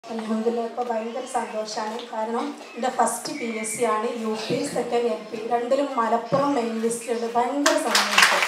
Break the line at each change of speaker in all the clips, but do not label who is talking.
അലഹമില്ല ഇപ്പോൾ ഭയങ്കര സന്തോഷമാണ് കാരണം എൻ്റെ ഫസ്റ്റ് പി എസ് സി ആണ് U P second L P രണ്ടിലും മലപ്പുറം മെയിൻ ലിസ്റ്റിലുണ്ട് ഭയങ്കര സന്തോഷം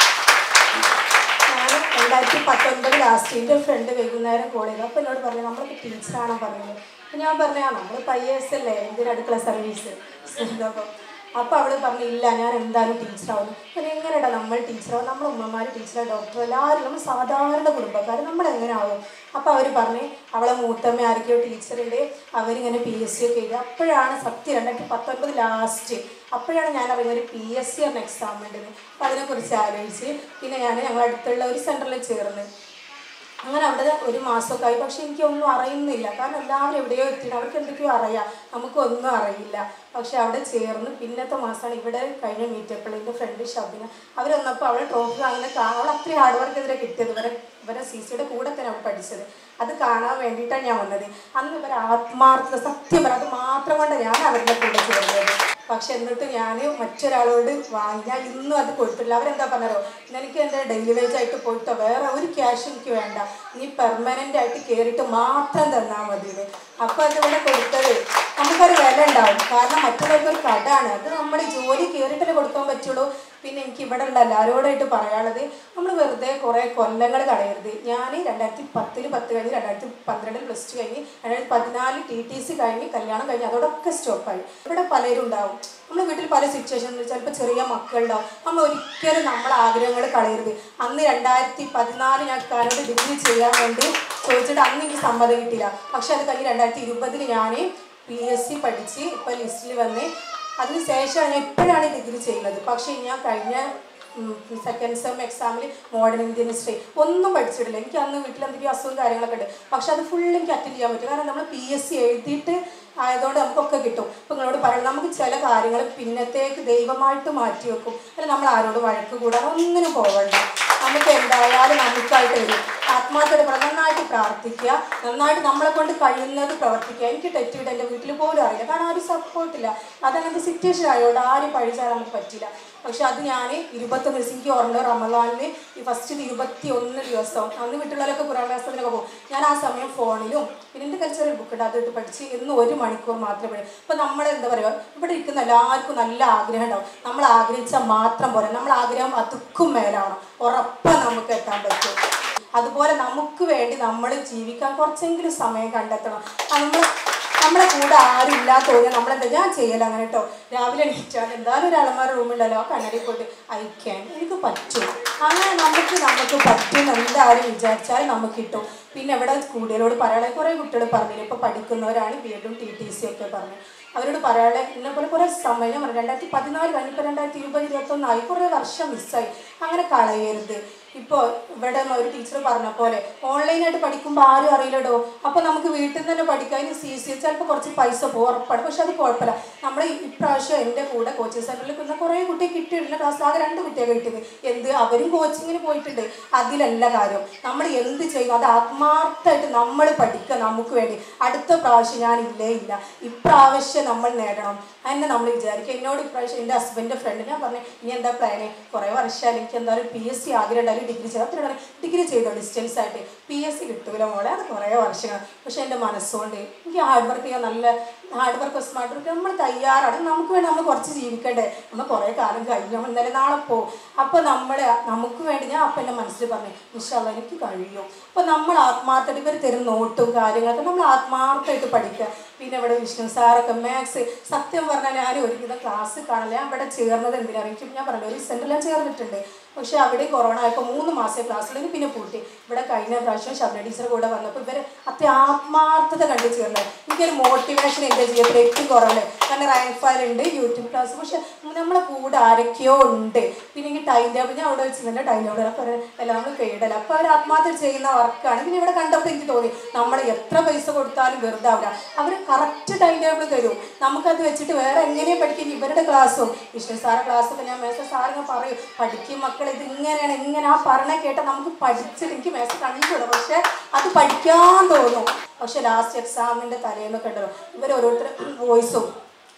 ഞാൻ രണ്ടായിരത്തി പത്തൊൻപത് ലാസ്റ്റ് എൻ്റെ ഫ്രണ്ട് വൈകുന്നേരം കോൾ ചെയ്തു അപ്പോൾ എന്നോട് പറഞ്ഞു നമ്മളൊക്കെ ടീച്ചറാണോ പറയുന്നത് അപ്പോൾ ഞാൻ പറഞ്ഞു ആ നമ്മൾ പയ്യേഴ്സ് അല്ലേ എന്തിന് അടുക്കള സർവീസ് അപ്പോൾ അപ്പോൾ അവൾ പറഞ്ഞു ഇല്ല ഞാൻ എന്തായാലും ടീച്ചറാവുന്നു അപ്പം എങ്ങനെയാ നമ്മൾ ടീച്ചറാവും നമ്മൾ ഉമ്മമാർ ടീച്ചർ ഡോക്ടർ എല്ലാവരും നമ്മൾ സാധാരണ കുടുംബക്കാർ നമ്മൾ എങ്ങനെ ആവും അപ്പോൾ അവർ പറഞ്ഞ് അവളെ മൂത്തമ്മ ആരൊക്കെയോ ടീച്ചറുണ്ട് അവരിങ്ങനെ പി എസ് സി ഒക്കെ എഴുതി അപ്പോഴാണ് സത്യം രണ്ടായിരത്തി പത്തൊൻപത് ലാസ്റ്റ് അപ്പോഴാണ് ഞാൻ അറിയുന്നത് ഒരു പി എസ് സി എന്ന എക്സാം ഉണ്ടെന്ന് അപ്പോൾ അതിനെക്കുറിച്ച് ആലോചിച്ച് പിന്നെ ഞാൻ ഞങ്ങളുടെ അടുത്തുള്ള ഒരു സെൻറ്ററിൽ ചേർന്ന് അങ്ങനെ അവിടെ ഒരു മാസമൊക്കെ ആയി പക്ഷെ എനിക്കൊന്നും അറിയുന്നില്ല കാരണം എല്ലാവരും എവിടെയോ എത്തിയിട്ട് അവർക്ക് എന്തൊക്കെയോ അറിയാം നമുക്കൊന്നും അറിയില്ല പക്ഷെ അവിടെ ചേർന്ന് പിന്നത്തെ മാസമാണ് ഇവിടെ കഴിഞ്ഞ മീറ്റപ്പിൾ എൻ്റെ ഫ്രണ്ട് ഷബിന അവർ വന്നപ്പോൾ അവൾ ട്രോഫി വാങ്ങുന്ന കാണാൻ അവൾ അത്രയും ഹാർഡ് വർക്ക് എതിരെ കിട്ടിയത് ഇവരെ ഇവരെ സി സിയുടെ കൂടെ തന്നെ അവൾ പഠിച്ചത് അത് കാണാൻ വേണ്ടിയിട്ടാണ് ഞാൻ വന്നത് അന്ന് ഇവരെ ആത്മാർത്ഥത സത്യം പറ അത് മാത്രം കൊണ്ട് ഞാൻ അവരുടെ കൂടെ ചേർന്നത് പക്ഷെ എന്നിട്ട് ഞാൻ മറ്റൊരാളോട് വാങ്ങി ഞാൻ ഇന്നും അത് കൊടുത്തില്ല അവരെന്താ പറഞ്ഞോ എനിക്ക് എൻ്റെ ഡെയിലി വേജ് ആയിട്ട് പോയിട്ടോ വേറെ ഒരു ക്യാഷ് എനിക്ക് വേണ്ട നീ പെർമനൻ്റ് ആയിട്ട് കയറിയിട്ട് മാത്രം തന്നാൽ മതി ഇത് അപ്പോൾ അതിവിടെ കൊടുത്തത് നമുക്കൊരു വില ഉണ്ടാവും കാരണം മറ്റുള്ളവർക്ക് ഒരു കടാണ് അത് നമ്മൾ ജോലി കയറിയിട്ടല്ലേ കൊടുക്കാൻ പറ്റുള്ളൂ പിന്നെ എനിക്ക് ഇവിടെ ഉള്ള എല്ലാവരോടായിട്ട് പറയാനുള്ളത് നമ്മൾ വെറുതെ കുറേ കൊല്ലങ്ങൾ കളയരുത് ഞാൻ രണ്ടായിരത്തി പത്തിൽ പത്ത് കഴിഞ്ഞ് രണ്ടായിരത്തി പന്ത്രണ്ടിൽ പ്ലസ് ടു കഴിഞ്ഞ് രണ്ടായിരത്തി പതിനാല് ടി ടി സി കഴിഞ്ഞ് കല്യാണം കഴിഞ്ഞ് അതോടൊക്കെ സ്റ്റോപ്പായി ഇവിടെ പലരും ഉണ്ടാവും നമ്മുടെ വീട്ടിൽ പല സിറ്റുവേഷൻ ചിലപ്പോൾ ചെറിയ മക്കളുണ്ടാവും നമ്മൾ ഒരിക്കലും നമ്മളെ ആഗ്രഹങ്ങൾ കളയരുത് അന്ന് രണ്ടായിരത്തി പതിനാല് ഞാൻ കാനോട് ഡിഗ്രി ചെയ്യാൻ വേണ്ടി ചോദിച്ചിട്ട് അന്ന് എനിക്ക് സമ്മതം കിട്ടിയില്ല പക്ഷെ അത് കഴിഞ്ഞ് രണ്ടായിരത്തി ഇരുപതിൽ ഞാൻ പി എസ് സി പഠിച്ച് ഇപ്പോൾ ലിസ്റ്റിൽ വന്ന് അതിന് ശേഷമാണ് ഞാൻ ഇപ്പോഴാണ് ഡിഗ്രി ചെയ്യുന്നത് പക്ഷേ ഞാൻ കഴിഞ്ഞ സെക്കൻഡ് സെം എക്സാമിൽ മോഡേൺ ഇന്ത്യൻ ഹിസ്റ്ററി ഒന്നും പഠിച്ചിട്ടില്ല എനിക്ക് അന്ന് വീട്ടിൽ എന്തൊക്കെയോ അസുഖം കാര്യങ്ങളൊക്കെ ഉണ്ട് പക്ഷെ അത് ഫുൾ എനിക്ക് അറ്റൻഡ് ചെയ്യാൻ പറ്റും കാരണം നമ്മൾ പി എസ് സി എഴുതിയിട്ട് ആയതുകൊണ്ട് നമുക്കൊക്കെ കിട്ടും ഇപ്പം നിങ്ങളോട് പറയണം നമുക്ക് ചില കാര്യങ്ങൾ പിന്നത്തേക്ക് ദൈവമായിട്ട് മാറ്റി വെക്കും അല്ല നമ്മൾ ആരോട് വഴക്ക് കൂടാൻ ഒന്നിനും പോകണ്ട നമുക്ക് എന്തായാലും നമുക്കായിട്ട് വരും ആത്മാർത്ഥത നന്നായിട്ട് പ്രാർത്ഥിക്കുക നന്നായിട്ട് നമ്മളെ കൊണ്ട് കഴിയുന്നത് പ്രവർത്തിക്കുക എനിക്ക് തെറ്റിയിട്ട് എൻ്റെ വീട്ടിൽ പോലും അറിയില്ല കാരണം ആരും സപ്പോർട്ടില്ല അതങ്ങനത്തെ സിറ്റുവേഷൻ ആയതുകൊണ്ട് ആരും പഴിച്ചാൽ നമുക്ക് പറ്റില്ല പക്ഷെ അത് ഞാൻ ഇരുപത്തൊന്ന് ദിവസം എനിക്ക് ഓർമ്മ റമദാനിൽ ഈ ഫസ്റ്റ് ഇരുപത്തി ഒന്ന് ദിവസം അന്ന് വീട്ടിലുള്ളവരൊക്കെ കുറേ ക്ലാസ്സിനൊക്കെ പോകും ഞാൻ ആ സമയം ഫോണിലും പിന്നെ എൻ്റെ കൾച്ചറൽ ബുക്ക് ഉണ്ട് അതിട്ട് പഠിച്ച് എന്ന് ഒരു മണിക്കൂർ മാത്രമേ പഠിക്കും അപ്പോൾ നമ്മൾ എന്താ പറയുക ഇവിടെ ഇരിക്കുന്ന എല്ലാവർക്കും നല്ല ആഗ്രഹം ഉണ്ടാവും നമ്മൾ ആഗ്രഹിച്ചാൽ മാത്രം പോരാ നമ്മൾ ആഗ്രഹം അതുക്കും മേലാണ് ഉറപ്പാണ് നമുക്ക് എത്താൻ പറ്റും അതുപോലെ നമുക്ക് വേണ്ടി നമ്മൾ ജീവിക്കാൻ കുറച്ചെങ്കിലും സമയം കണ്ടെത്തണം നമ്മൾ നമ്മളെ കൂടെ ആരും ഇല്ലാത്ത തോന്നിയാൽ നമ്മളെന്താ ഞാൻ ചെയ്യല അങ്ങനെ കേട്ടോ രാവിലെ എണീറ്റാൽ എന്തായാലും ഒരു അലമാര റൂമുണ്ടല്ലോ ആ കണ്ണടി പോയിട്ട് അയക്കാൻ എനിക്ക് പറ്റും അങ്ങനെ നമുക്ക് നമുക്ക് പറ്റും എന്തായാലും വിചാരിച്ചാൽ നമുക്ക് കിട്ടും പിന്നെ ഇവിടെ കൂടുതലോട് പറയാനുള്ള കുറേ കുട്ടികൾ പറഞ്ഞില്ല ഇപ്പോൾ പഠിക്കുന്നവരാണ് ബി എഡും ടി ടി സി ഒക്കെ പറഞ്ഞു അവരോട് പറയാനുള്ള എന്നെ പോലെ കുറേ സമയം പറഞ്ഞു രണ്ടായിരത്തി പതിനാല് കഴിഞ്ഞിപ്പോൾ രണ്ടായിരത്തി ഇരുപത് ഇരുപത്തൊന്നായി കുറേ വർഷം മിസ്സായി അങ്ങനെ കളയരുത് ഇപ്പോൾ ഇവിടെ ഒരു ടീച്ചർ പറഞ്ഞ പോലെ ഓൺലൈനായിട്ട് പഠിക്കുമ്പോൾ ആരും അറിയില്ലടോ അപ്പോൾ നമുക്ക് വീട്ടിൽ നിന്ന് തന്നെ പഠിക്കാം അതിന് സി സി ചിലപ്പോൾ കുറച്ച് പൈസ പോകും ഉറപ്പാണ് പക്ഷെ അത് കുഴപ്പമില്ല നമ്മൾ ഇപ്രാവശ്യം എൻ്റെ കൂടെ കോച്ചിങ് സെൻറ്ററിൽ നിൽക്കുന്ന കുറേ കുട്ടിയെ കിട്ടിയിട്ടില്ല ക്ലാസ് ആകെ രണ്ട് കുട്ടിയെ കിട്ടിയത് എന്ത് അവരും കോച്ചിങ്ങിന് പോയിട്ടുണ്ട് അതിലല്ല കാര്യം നമ്മൾ എന്ത് ചെയ്യും അത് ആത്മാർത്ഥമായിട്ട് നമ്മൾ പഠിക്കുക നമുക്ക് വേണ്ടി അടുത്ത പ്രാവശ്യം ഞാൻ ഇല്ലേ ഇല്ല ഇപ്രാവശ്യം നമ്മൾ നേടണം അതിനെ നമ്മൾ വിചാരിക്കുക എന്നോട് ഇപ്രാവശ്യം എൻ്റെ ഹസ്ബൻഡിൻ്റെ ഫ്രണ്ട് ഞാൻ പറഞ്ഞു ഇനി എന്താ പ്ലാന് കുറേ വർഷമായാലും എനിക്ക് എന്തായാലും പി എസ് സി ആഗ്രഹം ഉണ്ടായാലും ഡിഗ്രി ചെയ്തു അത്ര ഡിഗ്രി ചെയ്തോ ഡിസ്റ്റൻസ് ആയിട്ട് പി എസ് സി കിട്ടൂല മോളെ അത് കുറേ വർഷങ്ങൾ പക്ഷെ എൻ്റെ മനസ്സുകൊണ്ട് എനിക്ക് ഹാർഡ് വർക്ക് ചെയ്യാൻ നല്ല ഹാർഡ് വർക്ക് സ്മാർട്ട് വർക്ക് നമ്മൾ തയ്യാറാണ് നമുക്ക് വേണ്ടി നമ്മൾ കുറച്ച് ജീവിക്കണ്ടേ നമ്മൾ കുറേ കാലം കഴിഞ്ഞു നമ്മൾ ഇന്നലെ നാളെ പോകും അപ്പോൾ നമ്മൾ നമുക്ക് വേണ്ടി ഞാൻ അപ്പം എൻ്റെ മനസ്സിൽ പറഞ്ഞു ഇൻഷാല്ല എനിക്ക് കഴിയും അപ്പോൾ നമ്മൾ ആത്മാർത്ഥമായിട്ട് ഇവർ തരും നോട്ടും കാര്യങ്ങളൊക്കെ നമ്മൾ ആത്മാർത്ഥമായിട്ട് പഠിക്കുക പിന്നെ ഇവിടെ വിഷ്ണു സാറൊക്കെ മാത്സ് സത്യം പറഞ്ഞാൽ ഞാൻ ഒരുവിധം ക്ലാസ് കാണില്ല ഞാൻ ഇവിടെ ചേർന്നത് എന്തിനാണ് എനിക്ക് ഞാൻ പറഞ്ഞു ഒരു സെൻറ്ററിൽ ഞാൻ ചേർന്നിട്ടുണ്ട് പക്ഷേ അവിടെ കൊറോണ ആയപ്പോൾ മൂന്ന് മാസം ക്ലാസ്സിലേക്ക് പിന്നെ പൂട്ടി ഇവിടെ കഴിഞ്ഞ പ്രാവശ്യം ശബര ടീച്ചർ കൂടെ വന്നപ്പോൾ ഇവർ അത്ര ആത്മാർത്ഥത കണ്ടു ചേർന്നത് എനിക്കൊരു മോട്ടിവേഷൻ എൻ്റെ ജീവിതത്തിൽ ഏറ്റവും കുറവ് കാരണം റാങ്ക് ഫയൽ ഉണ്ട് യൂട്യൂബ് ക്ലാസ് പക്ഷെ നമ്മളെ കൂടെ ആരൊക്കെയോ ഉണ്ട് പിന്നെ എനിക്ക് ടൈം ടേബിൾ ഞാൻ അവിടെ വെച്ച് തന്നെ ടൈം ടേബിൾ അപ്പോൾ എല്ലാം നമ്മൾ പെയ്ഡല്ല അപ്പോൾ അവർ ആത്മാർത്ഥ ചെയ്യുന്ന വർക്കാണ് പിന്നെ ഇവിടെ കണ്ടപ്പോൾ എനിക്ക് തോന്നി നമ്മൾ എത്ര പൈസ കൊടുത്താലും വെറുതെ ആവില്ല അവർ കറക്റ്റ് ടൈം ടേബിൾ തരും നമുക്കത് വെച്ചിട്ട് വേറെ എങ്ങനെയാണ് പഠിക്കും ഇവരുടെ ക്ലാസ്സും വിഷ്ണു സാറെ ക്ലാസ്സൊക്കെ ഞാൻ മേസ സാറിങ്ങനെ പറയും പഠിക്കും മക്കൾ ഇത് ഇങ്ങനെയാണ് ഇങ്ങനെ ആ പറഞ്ഞ കേട്ടാൽ നമുക്ക് പഠിച്ചിട്ട് എനിക്ക് മേസ കണ്ടുകൂടാ പക്ഷെ അത് പഠിക്കാൻ തോന്നും പക്ഷെ ലാസ്റ്റ് എക്സാമിൻ്റെ തലേന്നൊക്കെ ഉണ്ടല്ലോ ഇവർ ഓരോരുത്തർ വോയിസും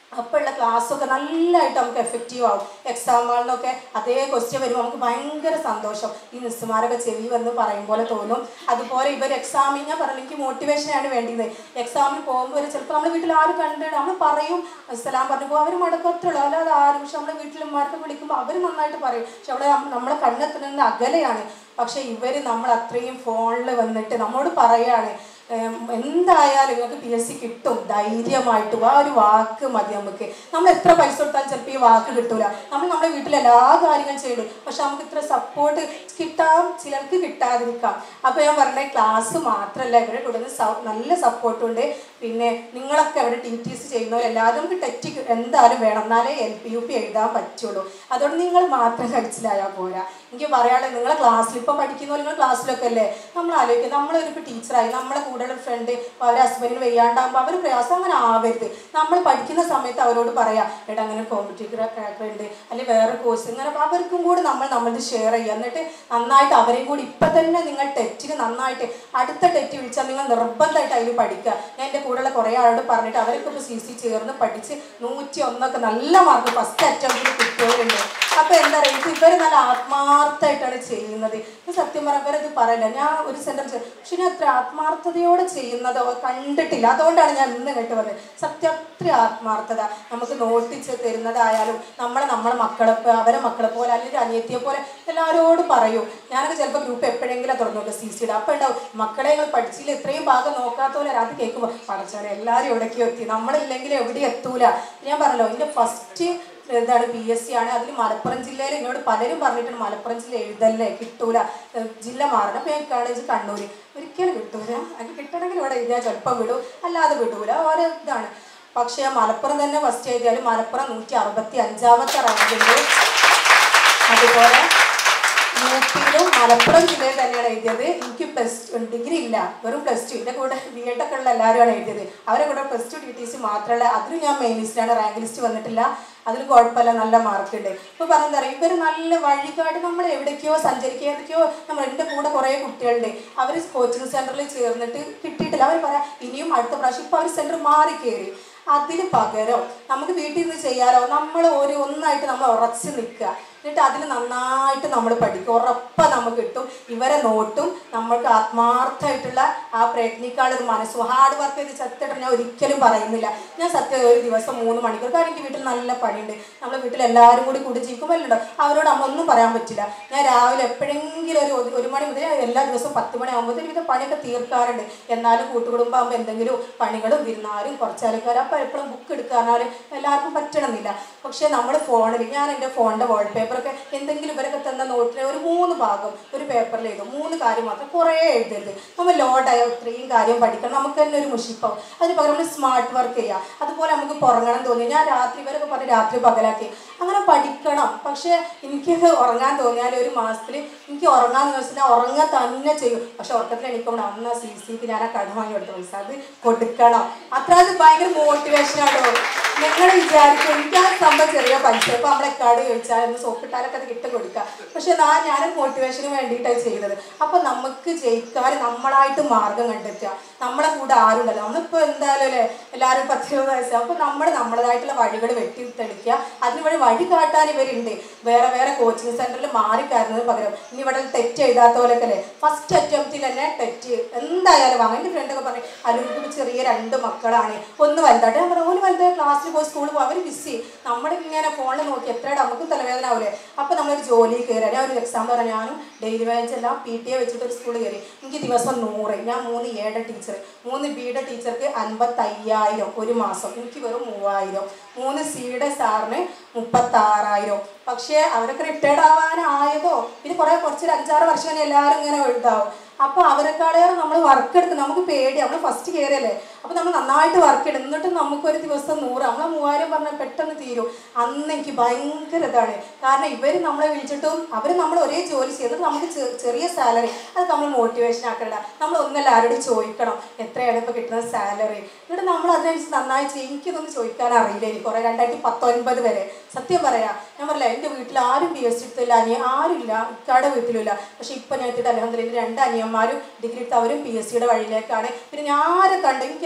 അപ്പോഴുള്ള ക്ലാസ്സൊക്കെ നല്ലതായിട്ട് നമുക്ക് എഫക്റ്റീവ് ആവും എക്സാം ഹാളിനൊക്കെ അതേ ക്വസ്റ്റ്യൻ വരുമ്പോൾ നമുക്ക് ഭയങ്കര സന്തോഷം ഈ മിസ്സുമാരൊക്കെ ചെവി വന്ന് പറയും പോലെ തോന്നും അതുപോലെ ഇവർ എക്സാമിന് ഞാൻ പറഞ്ഞു എനിക്ക് മോട്ടിവേഷനാണ് വേണ്ടത് എക്സാമിന് പോകുമ്പോൾ ചിലപ്പോൾ നമ്മൾ വീട്ടിൽ ആരും കണ്ടിട്ട് നമ്മൾ പറയും അസ്സലാം പറഞ്ഞു പോകും അവർ മടക്കത്തുള്ളൂ അല്ലാതെ ആരും പക്ഷെ നമ്മുടെ വീട്ടിലുമാർക്ക് വിളിക്കുമ്പോൾ അവർ നന്നായിട്ട് പറയും പക്ഷെ അവിടെ നമ്മളെ കണ്ണെത്തുന്ന അകലെയാണ് പക്ഷെ ഇവർ നമ്മൾ അത്രയും ഫോണിൽ വന്നിട്ട് നമ്മോട് പറയാണ് ഏം, എന്തായാലും നിങ്ങൾക്ക് പി എസ് സി കിട്ടും ധൈര്യമായിട്ട് ആ ഒരു വാക്ക് മതി നമുക്ക് നമ്മൾ എത്ര പൈസ കൊടുത്താലും ചിലപ്പോൾ ഈ വാക്ക് കിട്ടൂല നമ്മൾ നമ്മുടെ വീട്ടിൽ എല്ലാ കാര്യങ്ങളും ചെയ്യും പക്ഷെ നമുക്ക് ഇത്ര സപ്പോർട്ട് കിട്ടാം ചിലർക്ക് കിട്ടാതിരിക്കാം അപ്പോൾ ഞാൻ പറഞ്ഞ ക്ലാസ് മാത്രമല്ല ഇവരെ തുടർന്ന് സ- നല്ല സപ്പോർട്ടുണ്ട് പിന്നെ നിങ്ങളൊക്കെ അവിടെ ടി ടി സി ചെയ്യുന്നവർ എല്ലാവരും നമുക്ക് ടെറ്റ് എന്തായാലും വേണം എന്നാലേ എൽ പി യു പി എഴുതാൻ പറ്റുള്ളൂ അതുകൊണ്ട് നിങ്ങൾ മാത്രം കഴിച്ചിലായാൽ പോരാ എനിക്ക് പറയാനുള്ളത് നിങ്ങളെ ക്ലാസ്സിൽ ഇപ്പോൾ പഠിക്കുന്ന നിങ്ങൾ ക്ലാസ്സിലൊക്കെ അല്ലേ നമ്മൾ ആലോചിക്കുക നമ്മളൊരു ഇപ്പോൾ ടീച്ചറായി നമ്മളെ കൂടെയുള്ള ഫ്രണ്ട് അവരെ ഹസ്ബൻഡിന് വയ്യാണ്ടാകുമ്പോൾ അവർ പ്രയാസം അങ്ങനെ ആവരുത് നമ്മൾ പഠിക്കുന്ന സമയത്ത് അവരോട് പറയാം എടാ അങ്ങനെ കോമ്പറ്റേറ്റീവ് ക്രാക്കർ ഉണ്ട് അല്ലെങ്കിൽ വേറെ കോഴ്സ് ഇങ്ങനെ അപ്പൊ അവർക്കും കൂടി നമ്മൾ നമ്മളത് ഷെയർ ചെയ്യുക എന്നിട്ട് നന്നായിട്ട് അവരെയും കൂടി ഇപ്പം തന്നെ നിങ്ങൾ ടെറ്റിന് നന്നായിട്ട് അടുത്ത ടെറ്റ് വിളിച്ചാൽ നിങ്ങൾ നിർബന്ധമായിട്ട് അതിൽ പഠിക്കുക ഞാൻ എൻ്റെ കൂടെയുള്ള കുറേ ആളോട് പറഞ്ഞിട്ട് അവരൊക്കെ ഇപ്പോൾ സി സി ചേർന്ന് പഠിച്ച് നൂറ്റി ഒന്നൊക്കെ നല്ല മാർക്ക് ഫസ്റ്റ് അറ്റംപ്റ്റിൽ കിട്ടിയവരുണ്ട് അപ്പൊ എന്താ പറയുക ഇത് ഇവർ നല്ല ആത്മാർത്ഥമായിട്ടാണ് ചെയ്യുന്നത് ഇത് സത്യം പറഞ്ഞാൽ ഇത് പറയില്ല ഞാൻ ഒരു സെന്റൻസ് പക്ഷെ ഞാൻ അത്ര ആത്മാർത്ഥതയോടെ ചെയ്യുന്നത് അവ കണ്ടിട്ടില്ല അതുകൊണ്ടാണ് ഞാൻ ഇന്ന് കേട്ട് പറഞ്ഞത് സത്യം അത്ര ആത്മാർത്ഥത നമുക്ക് നോട്ടിച്ച് തരുന്നതായാലും നമ്മളെ നമ്മളെ മക്കളെ പോ- അവരെ മക്കളെ പോലെ അല്ലെങ്കിൽ അനിയത്തിയെ പോലെ എല്ലാവരോടും പറയും ഞാനൊക്കെ ചിലപ്പോൾ ഗ്രൂപ്പ് എപ്പോഴെങ്കിലും തുറന്നു സി സിയുടെ അപ്പം ഉണ്ടാവും മക്കളെ ഞങ്ങൾ പഠിച്ചില്ല ഇത്രയും ഭാഗം നോക്കാത്തപോലെ അത് കേൾക്കുമ്പോൾ പഠിച്ചവരെ എല്ലാവരും എവിടേക്കോ എത്തി നമ്മളില്ലെങ്കിൽ എവിടെ എത്തൂല ഞാൻ പറഞ്ഞല്ലോ എൻ്റെ ഫസ്റ്റ് എന്താണ് പി എസ് സി ആണ് അതിൽ മലപ്പുറം ജില്ലയിൽ എന്നോട് പലരും പറഞ്ഞിട്ടുണ്ട് മലപ്പുറം ജില്ല എഴുതല്ലേ കിട്ടൂല ഏഹ് ജില്ല മാറണം അപ്പോൾ ഞാൻ കോളേജ് കണ്ണൂർ ഒരിക്കലും കിട്ടൂല അത് കിട്ടണമെങ്കിൽ ഇവിടെ എഴുതിയാൽ ചിലപ്പോൾ വിടും അല്ലാതെ വിടൂല ഓരോ ഇതാണ് പക്ഷേ മലപ്പുറം തന്നെ ഫസ്റ്റ് എഴുതിയാലും മലപ്പുറം നൂറ്റി അറുപത്തി അഞ്ചാമത്തെ റാങ്കുണ്ട് അതുപോലെ യു പിയിലും മലപ്പുറം ജില്ലയിൽ തന്നെയാണ് എഴുതിയത് എനിക്ക് പ്ലസ് ഡിഗ്രി ഇല്ല വെറും പ്ലസ് ടു എൻ്റെ കൂടെ ബി എഡ് ഒക്കെ ഉള്ള എല്ലാവരുമാണ് എഴുതിയത് അവരെ കൂടെ plus two T T C മാത്രമല്ല അതിലും ഞാൻ മെയിൻ ലിസ്റ്റിലാണ് റാങ്ക് ലിസ്റ്റ് വന്നിട്ടില്ല അതിൽ കുഴപ്പമില്ല നല്ല മാർക്ക് ഉണ്ട് ഇപ്പോൾ പറഞ്ഞാൽ അറിയാം ഇവർ നല്ല വഴികാട്ടി നമ്മൾ എവിടേക്കോ സഞ്ചരിക്കുക ഏതൊക്കെയോ നമ്മൾ എൻ്റെ കൂടെ കുറേ കുട്ടികളുണ്ട് അവർ കോച്ചിങ് സെൻറ്ററിൽ ചേർന്നിട്ട് കിട്ടിയിട്ടില്ല അവർ പറയാം ഇനിയും അടുത്ത പ്രാവശ്യം ഇപ്പോൾ അവർ സെൻറ്റർ മാറി കയറി അതിന് പകരം നമുക്ക് വീട്ടിൽ നിന്ന് ചെയ്യാലോ നമ്മൾ ഒരു ഒന്നായിട്ട് നമ്മൾ ഉറച്ച് നിൽക്കുക എന്നിട്ട് അതിൽ നന്നായിട്ട് നമ്മൾ പഠിക്കും ഉറപ്പാണ് നമുക്ക് കിട്ടും ഇവരെ നോട്ടും നമ്മൾക്ക് ആത്മാർത്ഥമായിട്ടുള്ള ആ പ്രയത്നിക്കാൾ ഒരു മനസ്സും ഹാർഡ് വർക്ക് ചെയ്ത് ചത്തിട്ട് ഞാൻ ഒരിക്കലും പറയുന്നില്ല ഞാൻ സത്യം ഒരു ദിവസം മൂന്ന് മണിക്കൂർ കാരണം എനിക്ക് വീട്ടിൽ നല്ല പണിയുണ്ട് നമ്മളെ വീട്ടിൽ എല്ലാവരും കൂടി കൂടി ജീവിക്കുമ്പോഴല്ലോ അവരോട് നമ്മളൊന്നും പറയാൻ പറ്റില്ല ഞാൻ രാവിലെ എപ്പോഴെങ്കിലും ഒരു ഒരു- ഒരു മണി മുതൽ എല്ലാ ദിവസവും പത്ത് മണി ആകുമ്പോൾ ഒരുവിധം പണിയൊക്കെ തീർക്കാറുണ്ട് എന്നാലും കൂട്ടുകുടുംബമാകുമ്പോൾ എന്തെങ്കിലും പണികളും വിരുന്നാരും കുറച്ച് ആൾക്കാർ അപ്പോൾ എപ്പോഴും ബുക്ക് എടുക്കാനാലും എല്ലാവർക്കും പറ്റണമെന്നില്ല പക്ഷേ നമ്മൾ ഫോണിൽ ഞാൻ എൻ്റെ ഫോണിൻ്റെ വാൾപേപ്പറൊക്കെ എന്തെങ്കിലും ഇവരൊക്കെ തന്ന നോട്ടിൽ ഒരു മൂന്ന് ഭാഗം ഒരു പേപ്പറിൽ എഴുതും മൂന്ന് കാര്യം മാത്രം കുറേ എഴുതരുത് നമ്മൾ ലോഡായ ഇത്രയും കാര്യം പഠിക്കണം നമുക്ക് തന്നെ ഒരു മുഷിപ്പാവും അതിന് പകരം നമ്മൾ സ്മാർട്ട് വർക്ക് ചെയ്യുക അതുപോലെ നമുക്ക് പുറങ്ങണം തോന്നി ഞാൻ രാത്രി ഇവരൊക്കെ പറഞ്ഞ് രാത്രി പകലാക്കി അങ്ങനെ പഠിക്കണം പക്ഷേ എനിക്ക് ഉറങ്ങാൻ തോന്നിയാൽ ഒരു മാസത്തിൽ എനിക്ക് ഉറങ്ങാൻ ദിവസം ഞാൻ ഉറങ്ങാൻ തന്നെ ചെയ്യും പക്ഷെ ഉറക്കത്തിൽ എനിക്കൊണ്ട് അന്ന് സി സിക്ക് ഞാൻ ആ കട വാങ്ങി കൊടുത്ത പൈസ അത് കൊടുക്കണം അത്ര അത് ഭയങ്കര മോട്ടിവേഷനാണോ നിങ്ങൾ വിചാരിക്കും എനിക്ക് ആ സംഭവം ചെറിയ പൈസ ഇപ്പൊ നമ്മളെ കട ചോദിച്ചാൽ ഒന്ന് സോപ്പിട്ടാലൊക്കെ അത് കിട്ടും കൊടുക്കാം പക്ഷെ ഞാൻ ഞാനൊരു മോട്ടിവേഷന് വേണ്ടിയിട്ടാണ് ചെയ്തത് അപ്പൊ നമുക്ക് ജയിക്കാൻ നമ്മളായിട്ട് മാർഗം കണ്ടെത്തുക നമ്മളെ കൂടെ ആരും ഉണ്ടല്ലോ നമ്മളിപ്പോ എന്തായാലും അല്ലേ എല്ലാവരും പത്തിരുപത് വയസ്സ് അപ്പൊ നമ്മൾ നമ്മളതായിട്ടുള്ള വഴികൾ വെട്ടി തെളിക്കുക അതിന് വഴി വഴി കാട്ടാൻ ഇവരുണ്ട് വേറെ വേറെ കോച്ചിങ് സെന്ററിൽ മാറിക്കാരുന്നതിന് പകരം ഇനി ഇവിടെ തെറ്റ് എഴുതാത്ത പോലെയൊക്കെ അല്ലേ ഫസ്റ്റ് അറ്റംപ്റ്റിൽ തന്നെ തെറ്റ് എന്തായാലും വാങ്ങും എൻ്റെ ഫ്രണ്ടൊക്കെ പറഞ്ഞു അരുൺക്ക് ചെറിയ രണ്ട് മക്കളാണ് ഒന്ന് വലുതായിട്ട് ഞാൻ പറഞ്ഞു ഒരു വലുതായ ക്ലാസ്സിൽ പോയി സ്കൂളിൽ പോകും അവർ ബിസി നമ്മളിങ്ങനെ ഫോണിൽ നോക്കി എത്രയുടെ നമുക്കും തലവേദന ആവില്ലേ അപ്പോൾ നമ്മളൊരു ജോലി കയറി ഞാൻ ഒരു എക്സാം പറഞ്ഞ ഞാനും ഡെയിലി വേജ് എല്ലാം പി ടി എ വെച്ചിട്ട് ഒരു സ്കൂളിൽ കയറി എനിക്ക് ദിവസം നൂറ് ഞാൻ മൂന്ന് എയുടെ ടീച്ചർ മൂന്ന് ബിയുടെ ടീച്ചർക്ക് അൻപത്തയ്യായിരം ഒരു മാസം എനിക്ക് വെറും മൂവായിരം മൂന്ന് സിയുടെ സാറിന് മുപ്പത്താറായിരം പക്ഷേ അവരൊക്കെ റിട്ടയർഡ് ആവാനായതോ പിന്നെ കുറേ കുറച്ചൊരു അഞ്ചാറ് വർഷം കഴിഞ്ഞ് എല്ലാവരും ഇങ്ങനെ ഉണ്ടാവും അപ്പോൾ അവരെക്കാളേറെ നമ്മൾ വർക്ക് എടുക്കും നമുക്ക് പേടി നമ്മൾ ഫസ്റ്റ് കയറിയല്ലേ അപ്പോൾ നമ്മൾ നന്നായിട്ട് വർക്ക് എടുക്കും എന്നിട്ട് നമുക്കൊരു ദിവസം നൂറ് നമ്മളെ മൂവായിരം പറഞ്ഞാൽ പെട്ടെന്ന് തീരും അന്ന് എനിക്ക് ഭയങ്കര ഇതാണ് കാരണം ഇവർ നമ്മളെ വിളിച്ചിട്ടും അവർ നമ്മൾ ഒരേ ജോലി ചെയ്തിട്ട് നമുക്ക് ചെ- ചെറിയ സാലറി അത് നമ്മൾ മോട്ടിവേഷൻ ആക്കണ്ട നമ്മൾ ഒന്നല്ല ആരോടും ചോദിക്കണം എത്രയാണ് ഇപ്പോൾ കിട്ടുന്ന സാലറി എന്നിട്ട് നമ്മൾ അതിനനുസരിച്ച് നന്നായി ചെയ്യും എനിക്കിതൊന്നും ചോദിക്കാൻ അറിയില്ല എനിക്ക് കുറേ രണ്ടായിരത്തി പത്തൊൻപത് വരെ സത്യം പറയാം ഞാൻ പറയില്ല എൻ്റെ വീട്ടിൽ ആരും പി എസ് സി എടുത്തില്ല അനിയ ആരുമില്ല ഇക്കാടെ വീട്ടിലുമില്ല പക്ഷെ ഇപ്പം ഞാൻ എത്തിയിട്ട് അലഹദില്ല രണ്ട് അനിയന്മാരും ഡിഗ്രി എടുത്ത് അവരും പി എസ് സിയുടെ വഴിയിലേക്കാണ് പിന്നെ ഞാൻ ആരെ കണ്ട് എനിക്ക്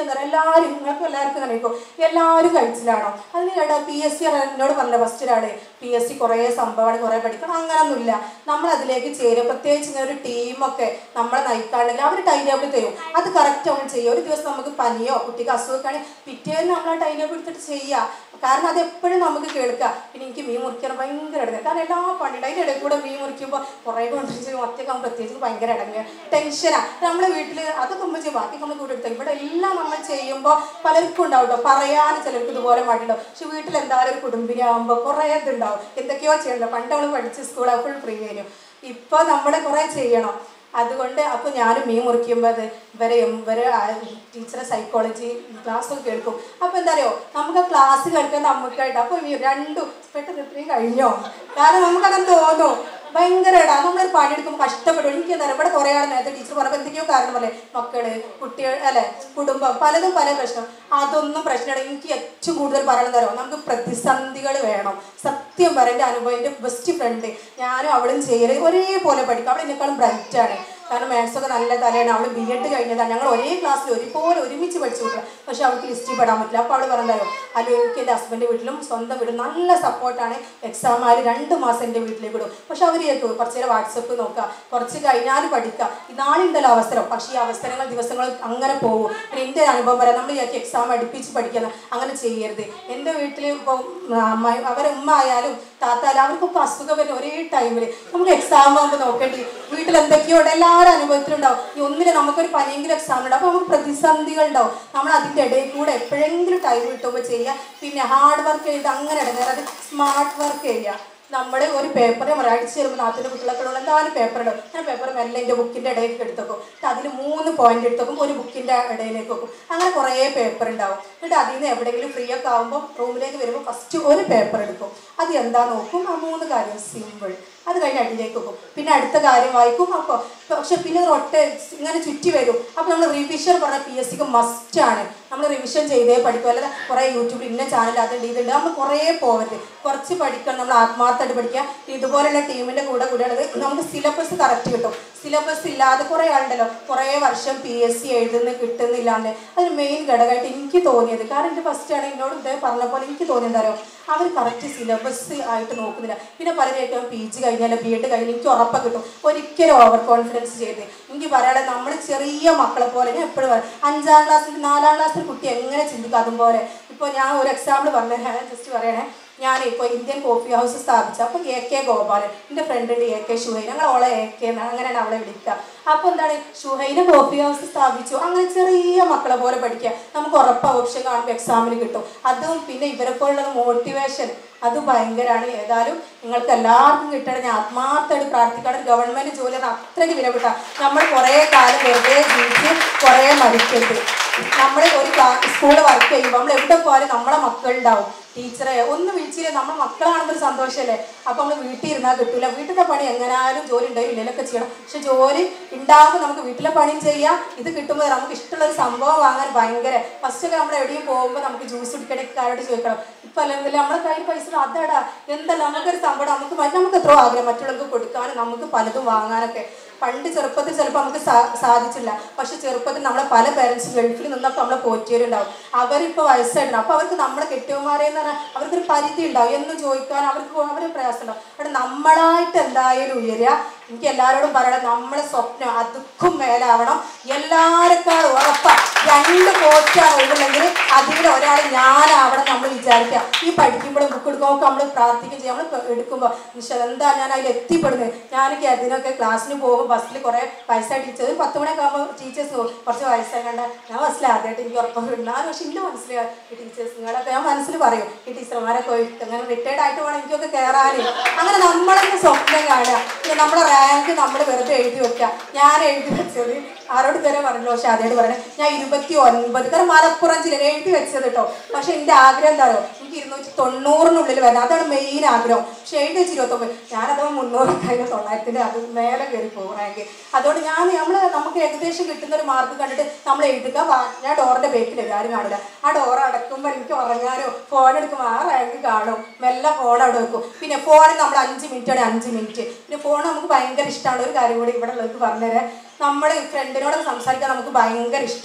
തരാം എല്ലാവരും നിങ്ങൾക്ക് എല്ലാവർക്കും അറിയിക്കും എല്ലാവരും കഴിച്ചിലാണോ അതിന് കേട്ടോ പി എസ് സി എന്നോട് പറഞ്ഞ ഫസ്റ്റ് ഒരാള് പി എസ് സി കുറേ സംഭവമാണ് കുറേ പഠിക്കണം അങ്ങനൊന്നുമില്ല നമ്മൾ അതിലേക്ക് ചേരും പ്രത്യേകിച്ച് ഇങ്ങനെ ഒരു ടീമൊക്കെ നമ്മളെ നയിക്കാണെങ്കിൽ അവർ ടൈം ടേബിൾ തരും അത് കറക്റ്റ് നമ്മൾ ചെയ്യും ഒരു ദിവസം നമുക്ക് പനിയോ കുട്ടിക്ക് അസുഖമൊക്കെ ആണെങ്കിൽ പിറ്റേന്ന് നമ്മൾ ആ ടൈം ടേബിൾ എടുത്തിട്ട് ചെയ്യുക കാരണം അത് എപ്പോഴും നമുക്ക് കേൾക്കാം പിന്നെ എനിക്ക് മീൻ മുറിക്കാൻ ഭയങ്കര ഇടങ്ങ് കാരണം എല്ലാ പണിയുടെ അതിൻ്റെ ഇടയിൽ കൂടെ മീൻ മുറിക്കുമ്പോൾ കുറേ കൊണ്ടിരിച്ച് ഒറ്റയ്ക്ക് പ്രത്യേകിച്ച് ഭയങ്കര ഇടങ്ങ് ടെൻഷനാണ് നമ്മളെ വീട്ടിൽ അതൊക്കെ നമ്മൾ ചെയ്യും ബാക്കി നമ്മൾ കൂടെ എടുത്തു ഇവിടെ എല്ലാം നമ്മൾ ചെയ്യുമ്പോൾ പലർക്കും ഉണ്ടാവും കേട്ടോ പറയാൻ ചിലർക്ക് ഇതുപോലെ മടിയുണ്ടാവും പക്ഷെ വീട്ടിൽ എന്തായാലും ഒരു കുടുംബിനെ ആകുമ്പോൾ കുറേ ഇതുണ്ടാവും എന്തൊക്കെയോ ചെയ്യണ്ടോ പണ്ട് നമ്മൾ പഠിച്ച സ്കൂൾ ഫുൾ ഫ്രീ വരും ഇപ്പോൾ നമ്മൾ കുറേ ചെയ്യണം അതുകൊണ്ട് അപ്പോൾ ഞാനും മീൻ മുറിക്കുമ്പോൾ അത് ഇവരെ ഇവരെ ടീച്ചറെ സൈക്കോളജി ക്ലാസ്സൊക്കെ കേൾക്കും അപ്പോൾ എന്താ അറിയോ നമുക്ക് ക്ലാസ് കേൾക്കാൻ നമുക്കായിട്ട് അപ്പോൾ ഈ രണ്ടും പെട്ടെന്ന് ഇത്രയും കഴിഞ്ഞോ കാരണം നമുക്കങ്ങനെ തോന്നും ഭയങ്കര ഇടാ നമ്മളൊരു പണിയെടുക്കുമ്പോൾ കഷ്ടപ്പെടും എനിക്ക് എന്താ ഇവിടെ കുറേ ആൾ നേരത്തെ ടീച്ചർ പറഞ്ഞപ്പോൾ എന്തൊക്കെയോ കാരണം പോലെ മക്കള് കുട്ടികൾ അല്ലെ കുടുംബം പലതും പല പ്രശ്നം അതൊന്നും പ്രശ്നമില്ല എനിക്ക് ഏറ്റവും കൂടുതൽ പറയണം തരോ നമുക്ക് പ്രതിസന്ധികൾ വേണം സത്യം പറയാം എൻ്റെ അനുഭവം എൻ്റെ ബെസ്റ്റ് ഫ്രണ്ട് ഞാനും അവളും ചെയ്യല് ഒരേപോലെ പഠിക്കും അവൾ എന്നെക്കാളും ബ്രൈറ്റ് ആണ് കാരണം മാത്സ് ഒക്കെ നല്ല തലയാണ് അവൾ ബി എഡ് കഴിഞ്ഞതാണ് ഞങ്ങൾ ഒരേ ക്ലാസ്സിൽ ഒരുപോലെ ഒരുമിച്ച് പഠിച്ചു വിട്ടു പക്ഷെ അവൾക്ക് ലിസ്റ്റിൽ പെടാൻ പറ്റില്ല അപ്പോൾ അവൾ പറഞ്ഞാലോ അല്ലോ എനിക്ക് എൻ്റെ ഹസ്ബൻഡ് വീട്ടിലും സ്വന്തം വീട്ടിലും നല്ല സപ്പോർട്ടാണ് എക്സാം ആയാലും രണ്ട് മാസം എൻ്റെ വീട്ടിലേക്ക് വിടും പക്ഷെ അവർ കേൾക്കും കുറച്ച് നേരം വാട്സപ്പ് നോക്കുക കുറച്ച് കഴിഞ്ഞാൽ പഠിക്കുക ഇതാണുണ്ടല്ലോ അവസരം പക്ഷേ ഈ അവസരങ്ങൾ ദിവസങ്ങൾ അങ്ങനെ പോകും പിന്നെ എൻ്റെ ഒരു അനുഭവം പറയാം നമ്മൾ വിചാരിക്കും എക്സാം അടുപ്പിച്ച് പഠിക്കണം അങ്ങനെ ചെയ്യരുത് എൻ്റെ വീട്ടിൽ ഇപ്പോൾ അവരെ ഉമ്മ ആയാലും താത്ത ആയാലും അവർക്കൊക്കെ അസുഖം വരും ഒരേ ടൈമിൽ നമുക്ക് എക്സാം ആകുമ്പോൾ നോക്കേണ്ടി വീട്ടിൽ എന്തൊക്കെയോ ഉണ്ട് എല്ലാവരും അനുഭവത്തിലുണ്ടാവും ഈ ഒന്നിന് നമുക്കൊരു പനിയെങ്കിലും എക്സാം ഉണ്ടാവും അപ്പോൾ നമുക്ക് പ്രതിസന്ധികൾ ഉണ്ടാവും നമ്മൾ അതിൻ്റെ ഇടയിൽ കൂടെ എപ്പോഴെങ്കിലും ടൈം കിട്ടുമ്പോൾ ചെയ്യുക പിന്നെ ഹാർഡ് വർക്ക് ചെയ്ത് അങ്ങനെ ഇടങ്ങാറ് സ്മാർട്ട് വർക്ക് ചെയ്യുക നമ്മൾ ഒരു പേപ്പർ നമ്മൾ അടിച്ചു തരുമ്പോൾ നാട്ടിൻ്റെ കുട്ടികളൊക്കെ ഉള്ള എന്തായാലും പേപ്പർ ഇടും ഞാൻ പേപ്പർ മെല്ലെ എൻ്റെ ബുക്കിൻ്റെ ഇടയിലേക്ക് എടുത്ത് വെക്കും എന്നിട്ട് അതിൽ മൂന്ന് പോയിന്റ് എടുത്ത് വെക്കും ഒരു ബുക്കിൻ്റെ ഇടയിലേക്ക് വെക്കും അങ്ങനെ കുറേ പേപ്പർ ഉണ്ടാവും എന്നിട്ട് അതിൽ നിന്ന് എവിടെയെങ്കിലും ഫ്രീ ഒക്കെ ആകുമ്പോൾ റൂമിലേക്ക് വരുമ്പോൾ ഫസ്റ്റ് ഒരു പേപ്പർ എടുക്കും അത് എന്താ നോക്കും ആ മൂന്ന് കാര്യം സിമ്പിൾ അത് കഴിഞ്ഞ് അടിയിലേക്ക് വെക്കും പിന്നെ അടുത്ത കാര്യം വായിക്കും അപ്പോൾ പക്ഷെ പിന്നെ ഒരു ഒറ്റ ഇങ്ങനെ ചുറ്റി വരും അപ്പോൾ നമ്മൾ റിവിഷൻ പറഞ്ഞ പി എസ് സിക്ക് മസ്റ്റാണ് നമ്മൾ റിവിഷൻ ചെയ്തേ പഠിക്കും അല്ലാതെ കുറേ യൂട്യൂബിൽ ഇന്ന ചാനൽ അതുണ്ട് ഇതുണ്ട് നമ്മൾ കുറേ പോകരുത് കുറച്ച് പഠിക്കണം നമ്മൾ ആത്മാർത്ഥമായിട്ട് പഠിക്കുക ഇതുപോലുള്ള ടീമിൻ്റെ കൂടെ കൂടെയുള്ളത് നമുക്ക് സിലബസ് കറക്റ്റ് കിട്ടും സിലബസ് ഇല്ലാതെ കുറേ ആളുണ്ടല്ലോ കുറേ വർഷം പി എസ് സി എഴുതുന്ന കിട്ടുന്നില്ലാണ്ട് അതിന് മെയിൻ ഘടകമായിട്ട് എനിക്ക് തോന്നിയത് കാരണം എൻ്റെ ഫസ്റ്റ് ആണ് എന്നോട് ഇതേ പറഞ്ഞ പോലെ എനിക്ക് തോന്നിയത് എന്താ പറയുക അവർ കറക്റ്റ് സിലബസ് ആയിട്ട് നോക്കുന്നില്ല പിന്നെ പലരെയൊക്കെ പി ജി കഴിഞ്ഞാൽ ബി എഡ് കഴിഞ്ഞാൽ എനിക്ക് ഉറപ്പ് കിട്ടും ഒരിക്കലും ഓവർ കോൺഫിഡൻസ് ചെയ്ത് എനിക്ക് പറയാതെ നമ്മൾ ചെറിയ മക്കളെ പോലെ ഞാൻ എപ്പോഴും പറയും അഞ്ചാം ക്ലാസ്സിൽ നാലാം ക്ലാസ്സിൽ കുട്ടി എങ്ങനെ ചിന്തിക്കും അതുപോലെ ഇപ്പോൾ ഞാൻ ഒരു എക്സാമ്പിൾ പറഞ്ഞു ഞാൻ ജസ്റ്റ് പറയണേ ഞാൻ ഇപ്പോൾ ഇന്ത്യൻ കോഫി ഹൗസ് സ്ഥാപിച്ച അപ്പോൾ എ കെ ഗോപാലൻ എൻ്റെ ഫ്രണ്ട് ഉണ്ട് എ കെ ഷുഹൈൻ ഞങ്ങൾ അവളെ എ കെ എന്നാണ് അങ്ങനെയാണ് അവളെ വിളിക്കുക അപ്പോൾ എന്താണ് ഷുഹൈനെ കോഫി ഹൗസ് സ്ഥാപിച്ചു അങ്ങനെ ചെറിയ മക്കളെ പോലെ പഠിക്കുക നമുക്ക് ഉറപ്പ് ഓപ്ഷൻ കാണുമ്പോൾ എക്സാമിന് കിട്ടും അതും പിന്നെ ഇവരെ പോലുള്ള മോട്ടിവേഷൻ അത് ഭയങ്കരമാണ് ഏതായാലും നിങ്ങൾക്ക് എല്ലാവർക്കും കിട്ടണം ഞാൻ ആത്മാർത്ഥമായിട്ട് പ്രാർത്ഥിക്കണം ഗവൺമെൻറ് ജോലി അത് അത്രയ്ക്ക് വിലപ്പെട്ട നമ്മൾ കുറേ കാലം വെറുതെ ജീവിച്ച് കുറേ മരിക്കരുത് നമ്മൾ ഒരു സ്കൂൾ വർക്ക് ചെയ്യുമ്പോൾ നമ്മൾ എവിടെ പോയാലും നമ്മളെ മക്കളുണ്ടാവും ടീച്ചറെ ഒന്ന് വിളിച്ചില്ലേ നമ്മൾ മക്കളാണെന്നൊരു ഒരു സന്തോഷമല്ലേ അപ്പോൾ നമ്മൾ വീട്ടിൽ ഇരുന്നാൽ കിട്ടൂല വീട്ടിലെ പണി എങ്ങനായാലും ജോലി ഉണ്ടാവും ഇല്ലെങ്കിലൊക്കെ ചെയ്യണം പക്ഷെ ജോലി ഉണ്ടാകുമ്പോൾ നമുക്ക് വീട്ടിലെ പണിയും ചെയ്യാം ഇത് കിട്ടുമ്പോൾ നമുക്ക് ഇഷ്ടമുള്ള ഒരു സംഭവം വാങ്ങാൻ ഭയങ്കര ഫസ്റ്റൊക്കെ നമ്മൾ എവിടെയും പോകുമ്പോൾ നമുക്ക് ജ്യൂസ് കുടിക്കണമെങ്കിൽ ആരോട് ചോദിക്കണം ഇപ്പം അല്ലെങ്കിൽ നമ്മളെ കയ്യിൽ പൈസ അതാടാ എന്തല്ല നമുക്കൊരു സംഭവം നമുക്ക് മ- നമുക്ക് എത്രയോ ആഗ്രഹം മറ്റുള്ളവർക്ക് കൊടുക്കാനും നമുക്ക് പലതും വാങ്ങാനൊക്കെ പണ്ട് ചെറുപ്പത്തിൽ ചിലപ്പോൾ നമുക്ക് സാ സാധിച്ചില്ല പക്ഷെ ചെറുപ്പത്തിൽ നമ്മളെ പല പേരൻസ് ഗൾഫിൽ നിന്നൊക്കെ നമ്മളെ പോറ്റിയവരുണ്ടാവും അവരിപ്പോൾ വയസ്സായിട്ടുണ്ട് അപ്പോൾ അവർക്ക് നമ്മളെ കെട്ടിയവന്മാരെ എന്ന് പറഞ്ഞാൽ അവർക്കൊരു പരിധി ഉണ്ടാവും എന്ന് ചോദിക്കാൻ അവർക്ക് അവർ പ്രയാസം ഉണ്ടാവും അവിടെ നമ്മളായിട്ട് എന്തായാലും ഉയരുക എനിക്ക് എല്ലാവരോടും പറയണം നമ്മളെ സ്വപ്നം അതുക്കും മേലാവണം എല്ലാവരെക്കാളും ഉറപ്പാ രണ്ട് പോസ്റ്റാണ് ഒന്നുണ്ടെങ്കിൽ അതിൽ ഒരാൾ ഞാനാവണം നമ്മൾ വിചാരിക്കുക ഈ പഠിക്കുമ്പോഴും ബുക്ക് എടുക്കുമ്പോൾ നമ്മൾ പ്രാർത്ഥിക്കുകയും ചെയ്യും നമ്മൾ എടുക്കുമ്പോൾ നിശ്ച എന്താ ഞാൻ അതിൽ എത്തിപ്പെടുന്നത് ഞാനൊക്കെ അതിനൊക്കെ ക്ലാസ്സിന് പോകുമ്പോൾ ബസ്സിൽ കുറേ വയസ്സായ ടീച്ചർ പത്ത് മണിയൊക്കെ ആകുമ്പോൾ ടീച്ചേഴ്സ് കുറച്ച് വയസ്സായി കണ്ട ഞാൻ ബസ്സിൽ ആദ്യമായിട്ട് എനിക്ക് ഉറപ്പം കിട്ടുന്നാലും പക്ഷെ എൻ്റെ മനസ്സിൽ ഈ ടീച്ചേഴ്സ് നിങ്ങളൊക്കെ ഞാൻ മനസ്സിൽ പറയും ഈ ടീച്ചർമാരൊക്കെ പോയിട്ട് അങ്ങനെ റിട്ടയർഡ് ആയിട്ട് വേണം എനിക്കൊക്കെ കയറാൻ അങ്ങനെ നമ്മളെന്നെ സ്വപ്നം കാണുക പിന്നെ നമ്മളെ റാങ്ക് നമ്മൾ വെറുതെ എഴുതി വെക്കുക ഞാൻ എഴുതി വെച്ചത് ആരോട് ഇതുവരെ പറഞ്ഞല്ലോ പക്ഷെ അതോട് പറയണേ ഞാൻ ഇരുപത്തി ഒൻപത് കാരണം മലപ്പുറം ജില്ലയിൽ എഴുതി വെച്ചത് കേട്ടോ പക്ഷെ എൻ്റെ ആഗ്രഹം എന്താ പറയുക എനിക്ക് ഇരുന്നൂറ്റി തൊണ്ണൂറിനുള്ളിൽ വരണം അതാണ് മെയിൻ ആഗ്രഹം പക്ഷെ എഴുതി വെച്ച് ഇരുപത്തൊമ്പത് ഞാനത് മുന്നൂറ് കഴിഞ്ഞ തൊള്ളായിരത്തിൻ്റെ അത് മേലെ കയറി പോകും റാങ്ക് അതുകൊണ്ട് ഞാൻ നമ്മൾ നമുക്ക് ഏകദേശം കിട്ടുന്ന ഒരു മാർക്ക് കണ്ടിട്ട് നമ്മൾ എഴുതുക വാ- ഞാൻ ഡോറിൻ്റെ ബേക്കിൽ ആരും കാണില്ല ആ ഡോർ അടക്കുമ്പോൾ എനിക്ക് ഉറങ്ങാനോ ഫോൺ എടുക്കുമ്പോൾ ആ റാങ്ക് കാണും മെല്ലെ ഫോൺ അവിടെ വെക്കും പിന്നെ ഫോണിൽ നമ്മൾ അഞ്ച് മിനിറ്റ് ആണ് അഞ്ച് മിനിറ്റ് പിന്നെ ഫോൺ നമുക്ക് ഭയങ്കര ഇഷ്ടമാണ് ഒരു കാര്യം കൂടി ഇവിടെ ഉള്ളവർക്ക് പറഞ്ഞുതരാം നമ്മൾ ഫ്രണ്ടിനോട് സംസാരിക്കാൻ നമുക്ക് ഭയങ്കര ഇഷ്ടമാണ്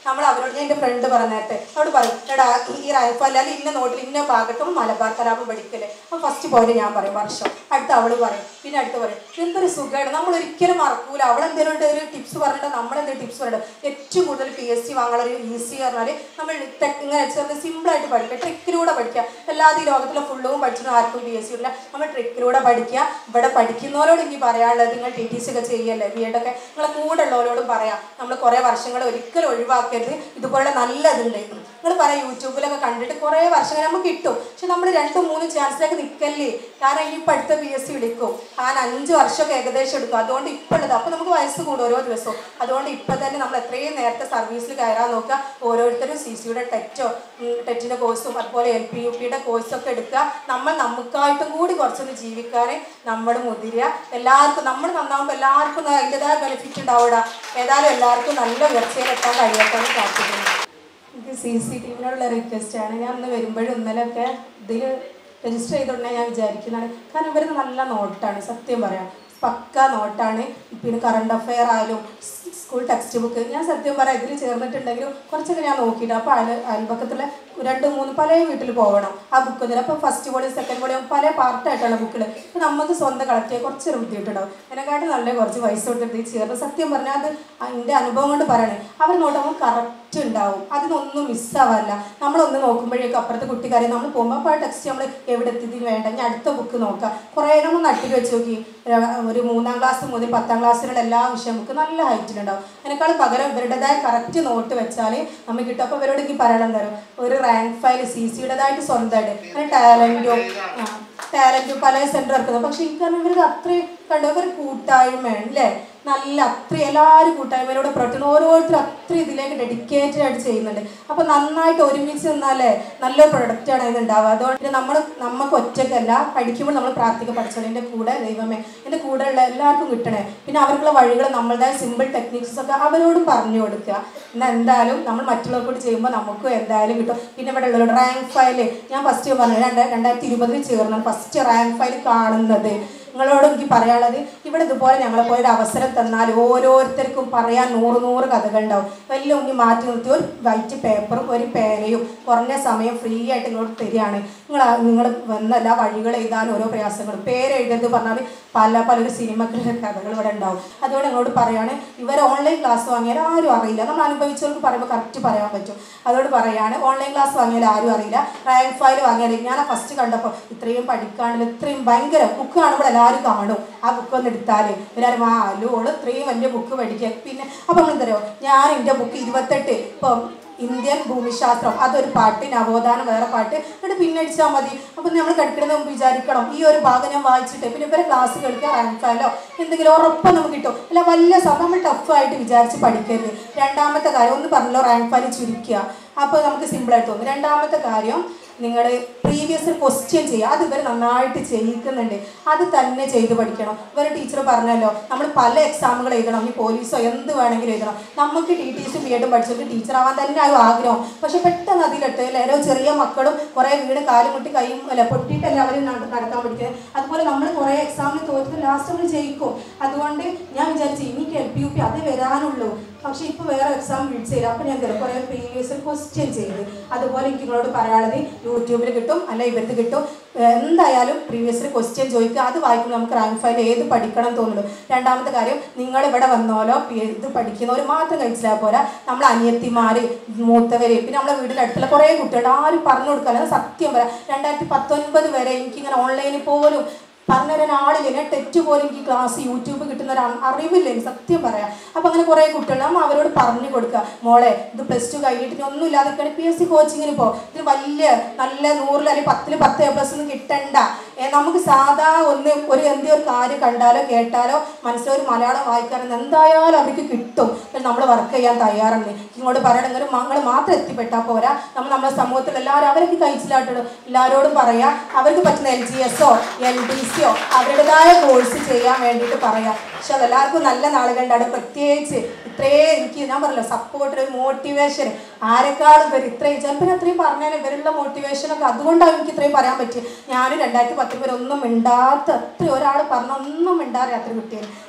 നമ്മൾ അവരോട് ഞാൻ എൻ്റെ ഫ്രണ്ട് പറഞ്ഞ നേരത്തെ അവരോട് പറയും എടാ ഈ റൈഫൽ അല്ലെങ്കിൽ ഇന്ന നോട്ടിൽ ഇന്ന ഭാഗത്തും മലബാർ കലാപം പഠിക്കല്ലേ അപ്പോൾ ഫസ്റ്റ് പോയിന്റ് ഞാൻ പറയും വർഷം അടുത്ത അവള് പറയും പിന്നെ അടുത്ത് പറയും എന്തൊരു സുഖമാണ് നമ്മൾ ഒരിക്കലും മറക്കൂല അവൾ എന്തെങ്കിലും ഒരു ടിപ്സ് പറഞ്ഞിട്ട് നമ്മൾ എന്തെങ്കിലും ടിപ്സ് പറഞ്ഞിട്ട് ഏറ്റവും കൂടുതൽ പി എസ് സി വാങ്ങാനുള്ള ഒരു ഈസി പറഞ്ഞാൽ നമ്മൾ ടെക് ഇങ്ങനെ ചെറുത് സിമ്പിളായിട്ട് പഠിക്കുക ട്രിക്കിലൂടെ പഠിക്കുക അല്ലാതെ ഈ ലോകത്തിലെ ഫുള്ളും പഠിച്ചിട്ട് ആർക്കും പി എസ് സി ഇല്ല നമ്മൾ ട്രിക്കിലൂടെ പഠിക്കുക ഇവിടെ പഠിക്കുന്നവരോട് എനിക്ക് പറയാനുള്ളത് നിങ്ങൾ ടി ടി സി ഒക്കെ ചെയ്യല്ലേ ബി എഡ് ഒക്കെ നിങ്ങളെ കൂടെ ഉള്ളവരോടും പറയാം നമ്മൾ കുറേ വർഷങ്ങൾ ഒരിക്കലും ഒഴിവാക്കരുത് ഇതുപോലെ നല്ലതുണ്ട് നിങ്ങൾ പറയാം യൂട്യൂബിലൊക്കെ കണ്ടിട്ട് കുറേ വർഷങ്ങൾ നമുക്ക് കിട്ടും പക്ഷെ നമ്മൾ രണ്ടും മൂന്നും ചാൻസിലേക്ക് നിൽക്കല്ലേ കാരണം ഇനി ഇപ്പം അടുത്ത പി എസ് സി വിളിക്കും കാരണം അഞ്ച് വർഷമൊക്കെ ഏകദേശം എടുക്കും അതുകൊണ്ട് ഇപ്പോൾ ഉള്ളത് അപ്പോൾ നമുക്ക് വയസ്സ് കൂടും ഓരോ ദിവസവും അതുകൊണ്ട് ഇപ്പം തന്നെ നമ്മൾ എത്രയും നേരത്തെ സർവീസിൽ കയറാൻ നോക്കുക ഓരോരുത്തരും സി സിയുടെ ടെറ്റോ ടെറ്റിൻ്റെ കോഴ്സും അതുപോലെ എൽ പി യു പിയുടെ കോഴ്സൊക്കെ എടുക്കുക നമ്മൾ നമുക്കായിട്ടും കൂടി കുറച്ചൊന്ന് ജീവിക്കാൻ നമ്മൾ മുതിരുക എല്ലാവർക്കും നമ്മൾ നന്നാകുമ്പോൾ എല്ലാവർക്കും അതിൻ്റെതായ ബെനിഫിറ്റ് ഉണ്ടാവുക ഏതായാലും എല്ലാവർക്കും നല്ല ഉയർച്ചയിലെത്താൻ കഴിയട്ടെ എന്ന് പ്രാർത്ഥിക്കുന്നു എനിക്ക് സി സി ടി വിനോടുള്ള റിക്വസ്റ്റാണ് ഞാൻ ഇന്ന് വരുമ്പോഴും ഇന്നലെയൊക്കെ ഇതിൽ രജിസ്റ്റർ ചെയ്തോണ്ടേ ഞാൻ വിചാരിക്കുന്നതാണ് കാരണം ഇവർക്ക് നല്ല നോട്ടാണ് സത്യം പറയാം പക്ക നോട്ടാണ് പിന്നെ കറണ്ട് അഫെയർ ആയാലും സ്കൂൾ ടെക്സ്റ്റ് ബുക്ക് ഞാൻ സത്യം പറയാം ഇതിൽ ചേർന്നിട്ടുണ്ടെങ്കിലും കുറച്ചൊക്കെ ഞാൻ നോക്കിയിട്ട് അപ്പോൾ അയൽ അയൽപക്കത്തുള്ള രണ്ട് മൂന്ന് പല വീട്ടിൽ പോകണം ആ ബുക്ക് ഒന്നും അപ്പോൾ ഫസ്റ്റ് വോളിയം സെക്കൻഡ് വോളിയം പല പാർട്ടായിട്ടുള്ള ബുക്കിൽ അപ്പോൾ നമുക്ക് സ്വന്തം കളക്ട് ചെയ്യാൻ കുറച്ച് ബുദ്ധിമുട്ടുണ്ടാവും അതിനെക്കാട്ടും നല്ല കുറച്ച് പൈസ കൊടുത്തിട്ട് ഇത് ചേർന്ന് സത്യം പറഞ്ഞാൽ അത് എൻ്റെ അനുഭവം കൊണ്ട് പറയണേ അവർ നോട്ടുമ്പോൾ കറക്റ്റ് ഉണ്ടാവും അതിനൊന്നും മിസ്സാവല്ല നമ്മളൊന്ന് നോക്കുമ്പോഴേക്കും അപ്പുറത്തെ കുട്ടിക്കാരെ നമ്മൾ പോകുമ്പോൾ അപ്പോൾ ആ ടെക്സ്റ്റ് നമ്മൾ എവിടെ എത്തിയതിന് വേണ്ട ഇനി അടുത്ത ബുക്ക് നോക്കാം കുറേ നമ്മൾ നട്ടിൽ വെച്ച് നോക്കി ഒരു മൂന്നാം ക്ലാസ് മുതൽ പത്താം ക്ലാസ്സിലുള്ള എല്ലാ വിഷയം ബുക്ക് നല്ല ഹൈറ്റിലുണ്ടാവും അതിനേക്കാൾ പകരം ഇവരുടേതായ കറക്റ്റ് നോട്ട് വെച്ചാൽ നമുക്ക് കിട്ടും അപ്പോൾ ഇവരോട് എനിക്ക് പറയണം തരും ഒരു റാങ്ക് ഫയൽ സി സിയുടേതായിട്ട് സ്വന്തമായിട്ട് അങ്ങനെ ടാലൻറ്റും ടാലൻറ്റും പല സെൻറ്റർ ഇറക്കുന്നത് പക്ഷേ എനിക്ക് കാരണം ഇവർക്ക് അത്രയും കണ്ടു ഒരു കൂട്ടായ്മയാണ് അല്ലേ നല്ല അത്രയും എല്ലാവരും കൂട്ടായ്മയിലൂടെ പ്രവർത്തിക്കുന്നു ഓരോരുത്തരും അത്രയും ഇതിലേക്ക് ഡെഡിക്കേറ്റഡ് ആയിട്ട് ചെയ്യുന്നുണ്ട് അപ്പോൾ നന്നായിട്ട് ഒരുമിച്ച് നിന്നാലേ നല്ലൊരു പ്രൊഡക്റ്റാണ് ഇത് ഉണ്ടാവുക അതുകൊണ്ട് നമ്മൾ നമുക്ക് ഒറ്റയ്ക്കല്ല പഠിക്കുമ്പോൾ നമ്മൾ പ്രാർത്ഥിക്കുക പഠിച്ചത് എൻ്റെ കൂടെ ദൈവമേ എൻ്റെ കൂടെ ഉള്ള എല്ലാവർക്കും കിട്ടണേ പിന്നെ അവർക്കുള്ള വഴികൾ നമ്മളുടെ സിമ്പിൾ ടെക്നിക്സ് ഒക്കെ അവരോടും പറഞ്ഞു കൊടുക്കുക എന്നാൽ എന്തായാലും നമ്മൾ മറ്റുള്ളവർക്കൂടി ചെയ്യുമ്പോൾ നമുക്കും എന്തായാലും കിട്ടും പിന്നെ ഇവിടെ ഉള്ള റാങ്ക് ഫയൽ ഞാൻ ഫസ്റ്റ് പറഞ്ഞു രണ്ട് രണ്ടായിരത്തി ഇരുപതിൽ ചേർന്നു ഫസ്റ്റ് റാങ്ക് ഫയൽ കാണുന്നത് നിങ്ങളോട് എനിക്ക് പറയാനുള്ളത് ഇവിടെ ഇതുപോലെ ഞങ്ങളെ പോലെ ഒരു അവസരം തന്നാൽ ഓരോരുത്തർക്കും പറയാൻ നൂറ് നൂറ് കഥകളുണ്ടാവും വലിയ ഉണ്ണി മാറ്റി നിർത്തി ഒരു വൈറ്റ് പേപ്പറും ഒരു പേനയും കുറഞ്ഞ സമയം ഫ്രീ ആയിട്ട് നിങ്ങളോട് തരികയാണ് നിങ്ങൾ നിങ്ങൾ വന്ന എല്ലാ വഴികൾ എഴുതാൻ ഓരോ പ്രയാസങ്ങളും പേര് എഴുതരുത് പറഞ്ഞാൽ പല പല സിനിമകളുടെ കഥകൾ ഇവിടെ ഉണ്ടാവും അതുകൊണ്ട് നിങ്ങളോട് പറയാണ് ഇവർ ഓൺലൈൻ ക്ലാസ് വാങ്ങിയാൽ ആരും അറിയില്ല നമ്മൾ അനുഭവിച്ചവർക്ക് പറയുമ്പോൾ കറക്റ്റ് പറയാൻ പറ്റും അതുകൊണ്ട് പറയാണ് ഓൺലൈൻ ക്ലാസ് വാങ്ങിയാൽ ആരും അറിയില്ല റാങ്ക് ഫയൽ വാങ്ങിയാൽ ഞാൻ ഫസ്റ്റ് കണ്ടപ്പോൾ ഇത്രയും പഠിക്കാണ്ടില്ല ഇത്രയും ഭയങ്കര ബുക്ക് കാണുമ്പോൾ എല്ലാവരും കാണും ആ ബുക്ക് ഒന്ന് എടുത്താൽ എല്ലാവരും ആ അല്ലോള് ഇത്രയും വലിയ ബുക്ക് പഠിക്കുക പിന്നെ അപ്പം നമ്മൾ തരുമോ ഞാൻ എൻ്റെ ബുക്ക് ഇരുപത്തെട്ട് ഇപ്പം ഇന്ത്യൻ ഭൂമിശാസ്ത്രം അതൊരു പാട്ട് നവോത്ഥാനം വേറെ പാട്ട് എന്നിട്ട് പിന്നെ അടിച്ചാൽ മതി അപ്പം നമ്മൾ കിടക്കുന്നത് മുമ്പ് വിചാരിക്കണം ഈ ഒരു ഭാഗം ഞാൻ വായിച്ചിട്ട് പിന്നെ ഇവരെ ക്ലാസ് കേൾക്കുക റാങ്ക് ഫയലോ എന്തെങ്കിലും ഉറപ്പം നമുക്ക് കിട്ടും അല്ല വലിയ സമയം നമ്മൾ ടഫായിട്ട് വിചാരിച്ച് പഠിക്കരുത് രണ്ടാമത്തെ കാര്യം ഒന്ന് പറഞ്ഞല്ലോ റാങ്ക് ഫയൽ ചുരുക്കുക അപ്പോൾ നമുക്ക് സിമ്പിളായിട്ട് തോന്നും രണ്ടാമത്തെ കാര്യം നിങ്ങൾ പ്രീവിയസ് ക്വസ്റ്റ്യൻ ചെയ്യുക അത് ഇവർ നന്നായിട്ട് ചെയ്യിക്കുന്നുണ്ട് അത് തന്നെ ചെയ്ത് പഠിക്കണം ഇവർ ടീച്ചർ പറഞ്ഞല്ലോ നമ്മൾ പല എക്സാമുകൾ എഴുതണം ഈ പോലീസോ എന്ത് വേണമെങ്കിലും എഴുതണം നമുക്ക് ടി ടി സി ബി എഡും പഠിച്ചിട്ട് ടീച്ചർ ആവാൻ തന്നെ ആകും ആഗ്രഹം പക്ഷെ പെട്ടെന്ന് അതിലിട്ട് ഓരോ ചെറിയ മക്കളും കുറേ വീട് കാലും മുട്ടി കൈയും അല്ല പൊട്ടിയിട്ടല്ല അവർ നടക്കാൻ പഠിക്കുന്നത് അതുപോലെ നമ്മൾ കുറേ എക്സാമിന് തോറ്റിട്ട് ലാസ്റ്റ് നമ്മൾ ജയിക്കും അതുകൊണ്ട് ഞാൻ വിചാരിച്ചു എനിക്ക് എൽ പി യു പി അത് വരാനുള്ളൂ പക്ഷേ ഇപ്പോൾ വേറെ എക്സാം വിളിച്ചു തരാം അപ്പോൾ ഞാൻ തരാം കുറേ പ്രീവിയസ് ക്വസ്റ്റ്യൻ ചെയ്ത് അതുപോലെ എനിക്ക് നിങ്ങളോട് പറയാനുള്ളത് യൂട്യൂബിൽ കിട്ടും അല്ല ഇവർക്ക് കിട്ടും എന്തായാലും പ്രീവിയസ് ക്വസ്റ്റ്യൻ ചോദിക്കുക അത് വായിക്കുമ്പോൾ നമുക്ക് റാങ്ക് ഫയൽ ഏത് പഠിക്കണം എന്ന് തോന്നുള്ളൂ രണ്ടാമത്തെ കാര്യം നിങ്ങൾ ഇവിടെ വന്നോലോ ഇത് പഠിക്കുന്നവർ മാത്രം കഴിച്ചില്ല പോരാ നമ്മൾ അനിയത്തിമാർ മൂത്തവർ പിന്നെ നമ്മളെ വീടിൻ്റെ അടുത്തുള്ള കുറേ കുട്ടികൾ ആരും പറഞ്ഞു കൊടുക്കാതെ സത്യം പറയാം രണ്ടായിരത്തി പത്തൊൻപത് വരെ എനിക്കിങ്ങനെ ഓൺലൈനിൽ പോലും പറഞ്ഞുതരാൻ ആളില്ല ഞാൻ ടെറ്റ് പോലും എനിക്ക് ക്ലാസ് യൂട്യൂബ് കിട്ടുന്ന ഒരു അ- അറിവില്ല എനിക്ക് സത്യം പറയാം അപ്പം അങ്ങനെ കുറേ കുട്ടികൾ നമ്മൾ അവരോട് പറഞ്ഞു കൊടുക്കുക മോളെ ഇത് പ്ലസ് ടു കഴിഞ്ഞിട്ട് ഇനി ഒന്നും ഇല്ലാതെ പി എസ് സി കോച്ചിങ്ങിന് പോ ഇത് വലിയ നല്ല നൂറിൽ അല്ലെങ്കിൽ പത്തിൽ പത്ത് എ പ്ലസ് ഒന്നും കിട്ടണ്ട ഏ, നമുക്ക് സാധാ ഒന്ന് ഒരു എന്തെങ്കിലും ഒരു കാര്യം കണ്ടാലോ കേട്ടാലോ മനസ്സിലൊരു മലയാളം വായിക്കാനെന്ന് എന്തായാലും അവർക്ക് കിട്ടും പക്ഷെ നമ്മൾ വർക്ക് ചെയ്യാൻ തയ്യാറാണ് ഇങ്ങോട്ട് പറയണമെങ്കിൽ മങ്ങൾ മാത്രം എത്തിപ്പെട്ടാൽ പോരാ നമ്മൾ നമ്മുടെ സമൂഹത്തിൽ എല്ലാവരും അവരൊക്കെ കഴിച്ചിലായിട്ടുള്ളൂ എല്ലാവരോടും പറയാം അവർക്ക് പറ്റുന്ന എൽ ജി എസോ എൽ ഡി സിയോ അവരുടേതായ കോഴ്സ് ചെയ്യാൻ വേണ്ടിയിട്ട് പറയാം പക്ഷെ അതെല്ലാവർക്കും നല്ല നാളുകളുടെ പ്രത്യേകിച്ച് ഇത്രയും എനിക്ക് ഞാൻ പറഞ്ഞല്ലോ സപ്പോർട്ട് ഒരു മോട്ടിവേഷൻ ആരെക്കാളും ഇവർ ഇത്രയും ചിലപ്പോൾ ഞാൻ അത്രയും പറഞ്ഞാൽ ഇവരുള്ള മോട്ടിവേഷനൊക്കെ അതുകൊണ്ടാണ് എനിക്ക് ഇത്രയും പറയാൻ പറ്റി ഞാനും രണ്ടായിരത്തി പത്തൊമ്പത് ഒന്നും മിണ്ടാത്ത അത്ര ഒരാൾ പറഞ്ഞ ഒന്നും മിണ്ടാറിയാത്ത കുട്ടിയാണ്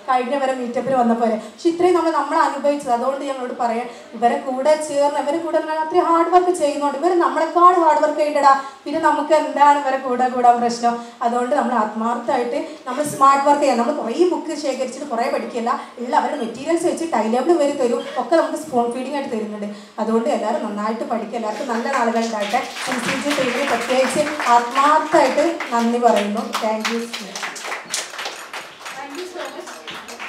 കഴിഞ്ഞ വരെ മീറ്റപ്പിൽ വന്ന പോലെ പക്ഷെ ഇത്രയും നമ്മൾ നമ്മൾ അനുഭവിച്ചത് അതുകൊണ്ട് ഞങ്ങളോട് പറയാം ഇവരെ കൂടെ ചേർന്ന് ഇവരെ കൂടെ എന്താണ് അത്രയും ഹാർഡ് വർക്ക് ചെയ്യുന്നുണ്ട് ഇവർ നമ്മളെക്കാൾ ഹാർഡ് വർക്ക് ചെയ്യണ്ടടാ പിന്നെ നമുക്ക് എന്താണ് ഇവരെ കൂടെ കൂടാൻ പ്രശ്നം അതുകൊണ്ട് നമ്മൾ ആത്മാർത്ഥമായിട്ട് നമ്മൾ സ്മാർട്ട് വർക്ക് ചെയ്യാം നമ്മൾ കുറേ ബുക്ക് ശേഖരിച്ചിട്ട് കുറേ പഠിക്കില്ല ഉള്ള അവരുടെ മെറ്റീരിയൽസ് വെച്ച് ടൈലേബിൾ വരെ തരും ഒക്കെ നമുക്ക് സ്പൂൺ ഫീഡിംഗ് ആയിട്ട് തരുന്നുണ്ട് അതുകൊണ്ട് എല്ലാവരും നന്നായിട്ട് പഠിക്കുക എല്ലാവർക്കും നല്ല നാളുകൾ ഉണ്ടാകട്ടെ സി സി ജി ടീമിന് പ്രത്യേകിച്ച് ആത്മാർത്ഥമായിട്ട് നന്ദി പറയുന്നു thank you
Thank you so much.